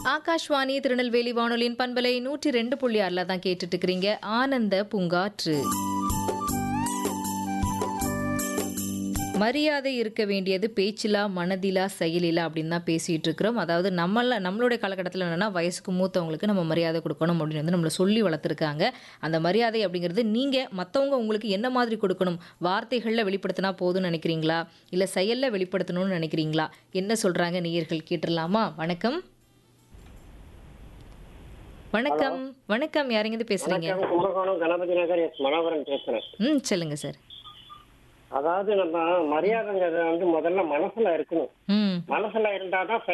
ஆகாஷ்வாணி திருநெல்வேலி வானொலியின் பண்பலை நூற்றி ரெண்டு புள்ளி ஆறில் தான் கேட்டுட்டு இருக்கிறீங்க ஆனந்த பூங்காற்று மரியாதை இருக்க வேண்டியது பேச்சிலா மனதிலா செயலிலா அப்படின்னு தான் பேசிட்டு இருக்கிறோம் அதாவது நம்மள நம்மளுடைய காலகட்டத்தில் என்னன்னா வயசுக்கு மூத்தவங்களுக்கு நம்ம மரியாதை கொடுக்கணும் அப்படின்னு வந்து நம்மளை சொல்லி வளர்த்துருக்காங்க அந்த மரியாதை அப்படிங்கிறது நீங்கள் மற்றவங்க உங்களுக்கு என்ன மாதிரி கொடுக்கணும் வார்த்தைகளில் வெளிப்படுத்தினா போதும்னு நினைக்கிறீங்களா இல்லை செயலில் வெளிப்படுத்தணும்னு நினைக்கிறீங்களா என்ன சொல்கிறாங்க நேயர்கள் கேட்டுடலாமா வணக்கம் வணக்கம் வணக்கம் யாருங்க பேசுறீங்க வணக்கம் கும்பகோணம் கணபதி நகர் எஸ் மனோகரன் பேசுறேன் ம் சொல்லுங்க சார் அதாவது நம்ம மரியாதைங்கிறது வந்து முதல்ல மனசுல இருக்கணும் ம் மனசுல இருந்தாதான்